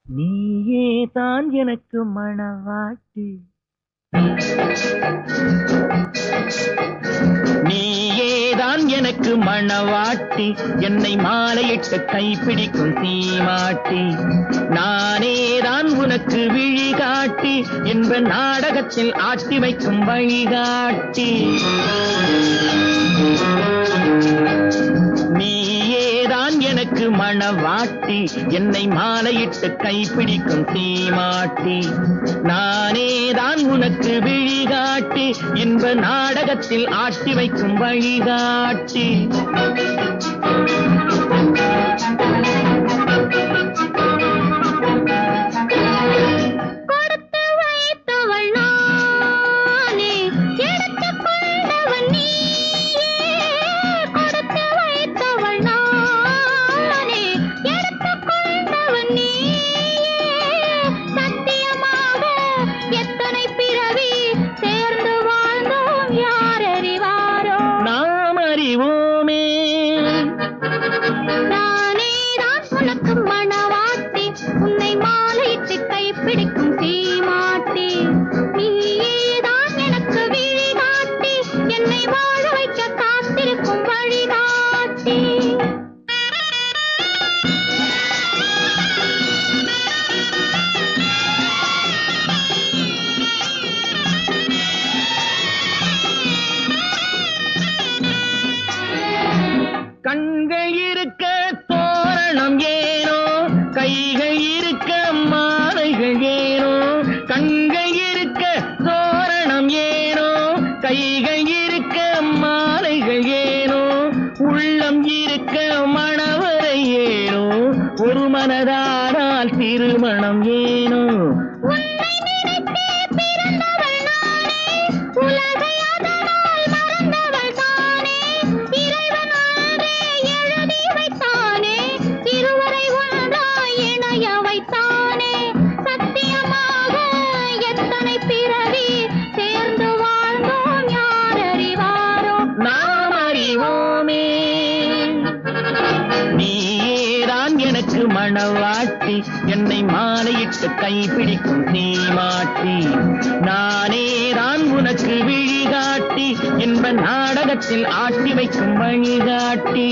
நீயே தான் எனக்கு மணவாட்டி நீயேதான் எனக்கு மணவாட்டி என்னை மாலையிட்டு கைப்பிடிக்கும் தீமாட்டி நானேதான் உனக்கு விழி காட்டி என்ப நாடகத்தில் ஆட்டி வைக்கும் வழிகாட்டி நீயேதான் எனக்கு மணவாட்டி என்னை மாலையிட்டு கைப்பிடிக்கும் தீமாட்டி நானேதான் உனக்கு விழிகாட்டி இன்ப நாடகத்தில் ஆட்டி வைக்கும் வழிகாட்டி கொடுத்து வைத்தவள் நானே எடுத்துக் கொண்டவன் நீயே கொடுத்து வைத்தவள் நானே எடுத்துக் கொண்டவன் நீயே சத்தியமாக எத்தனை பிறவி சேர்ந்து வாழ்ந்தோம் யார் அறிவாரோ நாம் அறிவோமே நானே தான் உனக்கு மணவாட்டி உன்னை மாலையிட்டு கைப்பிடிக்கும் தீமாட்டி நீயே தான் எனக்கு விழிகாட்டி என்னை வாழ வைக்க காத்திருக்கும் வழிகாட்டி கண்கள் இருக்க தோரணம் ஏனோ கைகள் இருக்க மாலைகள் ஏனோ கண்கள் இருக்க தோரணம் ஏனோ கைகள் இருக்க மாலைகள் ஏனோ உள்ளம் இருக்க மணவரை ஏனோ ஒரு மனதானால் திருமணம் ஏனோ உன்னை நினைத்தே பிறந்தவள் நானே உலகை அதனால் மறந்தவள் தானே இறைவன் அன்றே எழுதி வைத்தானே இருவரை ஒன்றாய் இணைய வைத்தானே சத்தியமாக எத்தனை பிறவி சேர்ந்து வாழ்ந்தோம் யார் அறிவாரோ நாம் அறிவோமே நீயேதான் எனக்கு மணவாட்டி என்னை மாலையிட்டு கைப்பிடிக்கும் தீமாட்டி நானேதான் உனக்கு விழிகாட்டி என்ப நாடகத்தில் ஆட்டி வைக்கும் வழிகாட்டி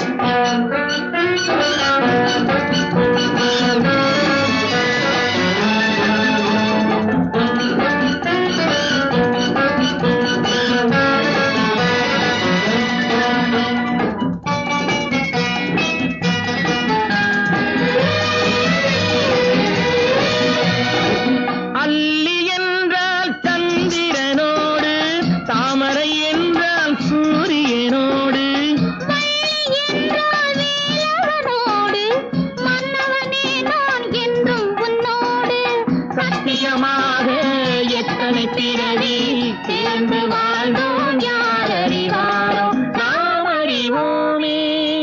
அல்லி என்றால் சந்திரனோடு தாமரை என்றால் சூரியனோடு வள்ளி என்றால் வேலவனோடு மன்னவனே நான் என்றும் உன்னோடு சத்தியமாக எத்தனை பிறவி சேர்ந்து வாழ்ந்தோம் யார் அறிவாரோ நாம் அறிவோமே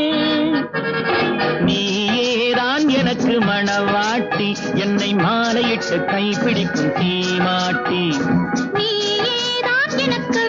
நீயேதான் எனக்கு மணவாட்டி என்னை மாலையிட்டு கைப்பிடிக்கும் தீமாட்டி நீயே தான் எனக்கு